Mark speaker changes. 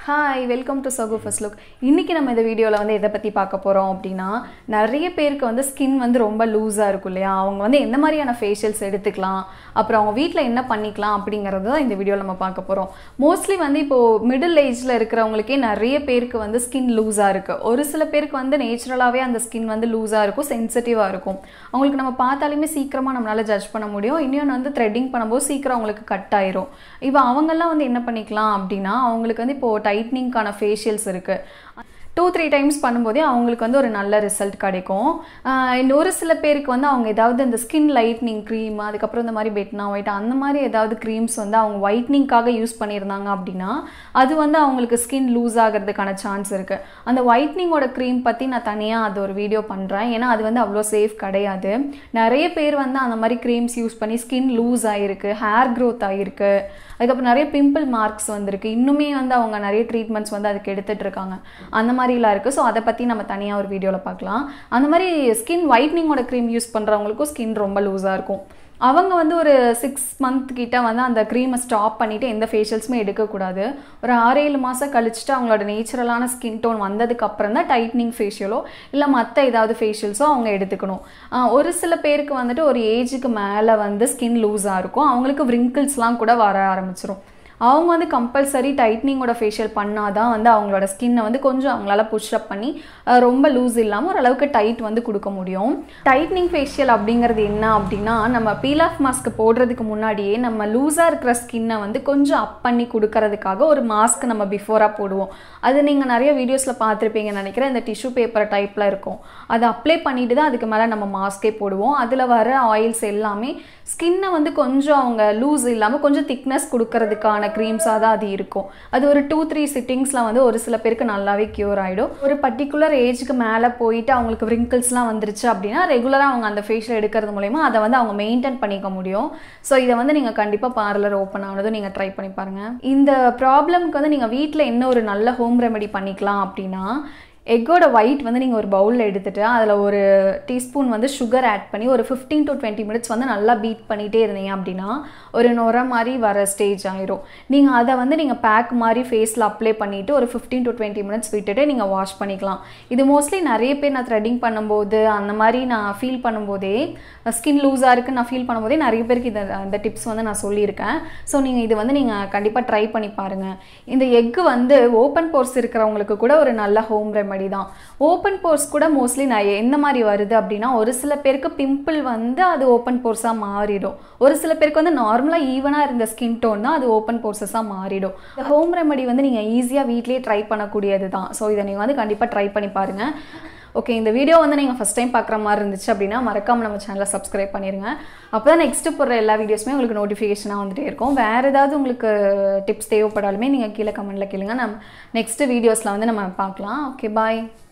Speaker 1: hi welcome to சகு first look இன்றைக்கி நம்ம இந்த வீடியோவில் வந்து எதை பற்றி பார்க்க போகிறோம் அப்படின்னா நிறைய பேருக்கு வந்து ஸ்கின் வந்து ரொம்ப லூஸாக இருக்கும் இல்லையா அவங்க வந்து எந்த மாதிரியான ஃபேஷியல்ஸ் எடுத்துக்கலாம் அப்புறம் அவங்க வீட்டில் என்ன பண்ணிக்கலாம் அப்படிங்கிறது தான் இந்த வீடியோவில் நம்ம பார்க்க போகிறோம் மோஸ்ட்லி வந்து இப்போது மிடில் ஏஜில் இருக்கிறவங்களுக்கே நிறைய பேருக்கு வந்து ஸ்கின் லூஸாக இருக்குது ஒரு சில பேருக்கு வந்து நேச்சுரலாகவே அந்த ஸ்கின் வந்து லூஸாக இருக்கும் சென்சிட்டிவாக இருக்கும் அவங்களுக்கு நம்ம பார்த்தாலுமே சீக்கிரமாக நம்மளால் ஜட்ஜ் பண்ண முடியும் இன்னொன்று வந்து த்ரெட்டிங் பண்ணும்போது சீக்கிரம் அவங்களுக்கு கட் ஆயிரும் இப்போ அவங்கெல்லாம் வந்து என்ன பண்ணிக்கலாம் அப்படின்னா அவங்களுக்கு வந்து இப்போது டைட்னிங்க்கான ஃபேஷியல்ஸ் இருக்குது டூ த்ரீ டைம்ஸ் பண்ணும்போதே அவங்களுக்கு வந்து ஒரு நல்ல ரிசல்ட் கிடைக்கும் இன்னும் ஒரு சில பேருக்கு வந்து அவங்க ஏதாவது இந்த ஸ்கின் லைட்னிங் க்ரீம் அதுக்கப்புறம் இந்த மாதிரி பெட்னா ஒயிட் அந்த மாதிரி ஏதாவது க்ரீம்ஸ் வந்து அவங்க ஒயிட்னிங்காக யூஸ் பண்ணியிருந்தாங்க அப்படின்னா அது வந்து அவங்களுக்கு ஸ்கின் லூஸ் ஆகிறதுக்கான சான்ஸ் இருக்குது அந்த ஒயிட்னிங்கோட க்ரீம் பற்றி நான் தனியாக அது ஒரு வீடியோ பண்ணுறேன் ஏன்னா அது வந்து அவ்வளோ சேஃப் கிடையாது நிறைய பேர் வந்து அந்த மாதிரி க்ரீம்ஸ் யூஸ் பண்ணி ஸ்கின் லூஸ் ஆகிருக்கு ஹேர் க்ரோத் ஆகிருக்கு அதுக்கப்புறம் நிறைய பிம்பிள் மார்க்ஸ் வந்திருக்கு இன்னுமே வந்து அவங்க நிறைய ட்ரீட்மெண்ட்ஸ் வந்து அதுக்கு எடுத்துகிட்டு இருக்காங்க அந்த மாதிரிலாம் இருக்குது ஸோ அதை பற்றி நம்ம தனியாக ஒரு வீடியோவில் பார்க்கலாம் அந்த மாதிரி ஸ்கின் ஒயிட்னிங்கோட க்ரீம் யூஸ் பண்ணுறவங்களுக்கும் ஸ்கின் ரொம்ப லூஸாக இருக்கும் அவங்க வந்து ஒரு சிக்ஸ் மந்த் கிட்ட வந்து அந்த க்ரீமை ஸ்டாப் பண்ணிவிட்டு எந்த ஃபேஷியல்ஸுமே எடுக்கக்கூடாது ஒரு ஆறு ஏழு மாதம் கழிச்சுட்டு அவங்களோட நேச்சுரலான ஸ்கின் டோன் வந்ததுக்கு அப்புறம் தான் டைட்னிங் ஃபேஷியலோ இல்லை மற்ற ஏதாவது ஃபேஷியல்ஸோ அவங்க எடுத்துக்கணும் ஒரு சில பேருக்கு வந்துட்டு ஒரு ஏஜுக்கு மேலே வந்து ஸ்கின் லூஸாக இருக்கும் அவங்களுக்கு விரிங்கிள்ஸ்லாம் கூட வர ஆரம்பிச்சிரும் அவங்க வந்து கம்பல்சரி டைட்னிங்கோட ஃபேஷியல் பண்ணால் தான் வந்து அவங்களோட ஸ்கின்னை வந்து கொஞ்சம் அவங்களால புஷ்அப் பண்ணி ரொம்ப லூஸ் இல்லாமல் ஓரளவுக்கு டைட் வந்து கொடுக்க முடியும் டைட்னிங் ஃபேஷியல் அப்படிங்கிறது என்ன அப்படின்னா நம்ம பீல் ஆஃப் மாஸ்க் போடுறதுக்கு முன்னாடியே நம்ம லூஸாக இருக்கிற ஸ்கின்னை வந்து கொஞ்சம் அப் பண்ணி கொடுக்கறதுக்காக ஒரு மாஸ்க் நம்ம பிஃபோராக போடுவோம் அது நீங்கள் நிறைய வீடியோஸில் பார்த்துருப்பீங்கன்னு நினைக்கிறேன் இந்த டிஷ்யூ பேப்பர் டைப்பில் இருக்கும் அதை அப்ளை பண்ணிட்டு தான் அதுக்கு மேலே நம்ம மாஸ்கே போடுவோம் அதில் வர ஆயில்ஸ் எல்லாமே ஸ்கின்னை வந்து கொஞ்சம் அவங்க லூஸ் இல்லாமல் கொஞ்சம் திக்னஸ் கொடுக்கறதுக்கான க்ரீம்ஸாக தான் அது இருக்கும் அது ஒரு டூ த்ரீ சிட்டிங்ஸில் வந்து ஒரு சில பேருக்கு நல்லாவே க்யூர் ஆகிடும் ஒரு பர்டிகுலர் ஏஜுக்கு மேலே போயிட்டு அவங்களுக்கு ரிங்கிள்ஸ்லாம் வந்துருச்சு அப்படின்னா ரெகுலராக அவங்க அந்த ஃபேஷியல் எடுக்கிறது மூலயமா அதை வந்து அவங்க மெயின்டைன் பண்ணிக்க முடியும் ஸோ இதை வந்து நீங்கள் கண்டிப்பாக பார்லர் ஓப்பன் ஆனதும் நீங்கள் ட்ரை பண்ணி பாருங்கள் இந்த ப்ராப்ளம்க்கு வந்து நீங்கள் வீட்டில் என்ன ஒரு நல்ல ஹோம் ரெமெடி பண்ணிக்கலாம் அப்படின்னா எக்கோட ஒயிட் வந்து நீங்கள் ஒரு பவுலில் எடுத்துகிட்டு அதில் ஒரு டீஸ்பூன் வந்து சுகர் ஆட் பண்ணி ஒரு ஃபிஃப்டீன் டு டுவெண்ட்டி மினிட்ஸ் வந்து நல்லா பீட் பண்ணிகிட்டே இருந்தீங்க அப்படின்னா ஒரு நுர மாதிரி வர ஸ்டேஜ் ஆயிரும் நீங்கள் அதை வந்து நீங்கள் பேக் மாதிரி ஃபேஸில் அப்ளை பண்ணிவிட்டு ஒரு ஃபிஃப்டீன் டு டுவெண்ட்டி மினிட்ஸ் விட்டுட்டு நீங்கள் வாஷ் பண்ணிக்கலாம் இது மோஸ்ட்லி நிறைய பேர் நான் த்ரெட்டிங் பண்ணும்போது அந்த மாதிரி நான் ஃபீல் பண்ணும்போதே ஸ்கின் லூஸாக இருக்குன்னு நான் ஃபீல் பண்ணும்போதே நிறைய பேருக்கு இதை அந்த டிப்ஸ் வந்து நான் சொல்லியிருக்கேன் ஸோ நீங்கள் இது வந்து நீங்கள் கண்டிப்பாக ட்ரை பண்ணி பாருங்கள் இந்த எக்கு வந்து ஓப்பன் போர்ஸ் இருக்கிறவங்களுக்கு கூட ஒரு நல்ல ஹோம் ரெமெடி ரெமெடி தான் ஓப்பன் போர்ஸ் கூட மோஸ்ட்லி நான் எந்த மாதிரி வருது அப்படின்னா ஒரு சில பேருக்கு பிம்பிள் வந்து அது ஓப்பன் போர்ஸாக மாறிடும் ஒரு சில பேருக்கு வந்து நார்மலாக ஈவனாக இருந்த ஸ்கின் டோன் தான் அது ஓப்பன் போர்ஸஸாக மாறிடும் இந்த ஹோம் ரெமெடி வந்து நீங்கள் ஈஸியாக வீட்லேயே ட்ரை பண்ணக்கூடியது தான் ஸோ இதை நீங்கள் வந்து கண்டிப்பாக ட்ரை பண்ணி பாருங்கள் ஓகே இந்த வீடியோ வந்து நீங்கள் ஃபஸ்ட் டைம் பார்க்குற மாதிரி இருந்துச்சு அப்படின்னா மறக்காமல் நம்ம சேனலை சப்ஸ்கிரைப் பண்ணிடுங்க அப்போ தான் நெக்ஸ்ட்டு போடுற எல்லா வீடியோஸுமே உங்களுக்கு நோட்டிஃபிகேஷனாக வந்துட்டே இருக்கும் வேறு ஏதாவது உங்களுக்கு டிப்ஸ் தேவைப்படாலுமே நீங்கள் கீழே கமெண்ட்டில் கேளுங்க நம்ம நெக்ஸ்ட்டு வீடியோஸில் வந்து நம்ம பார்க்கலாம் ஓகே பாய்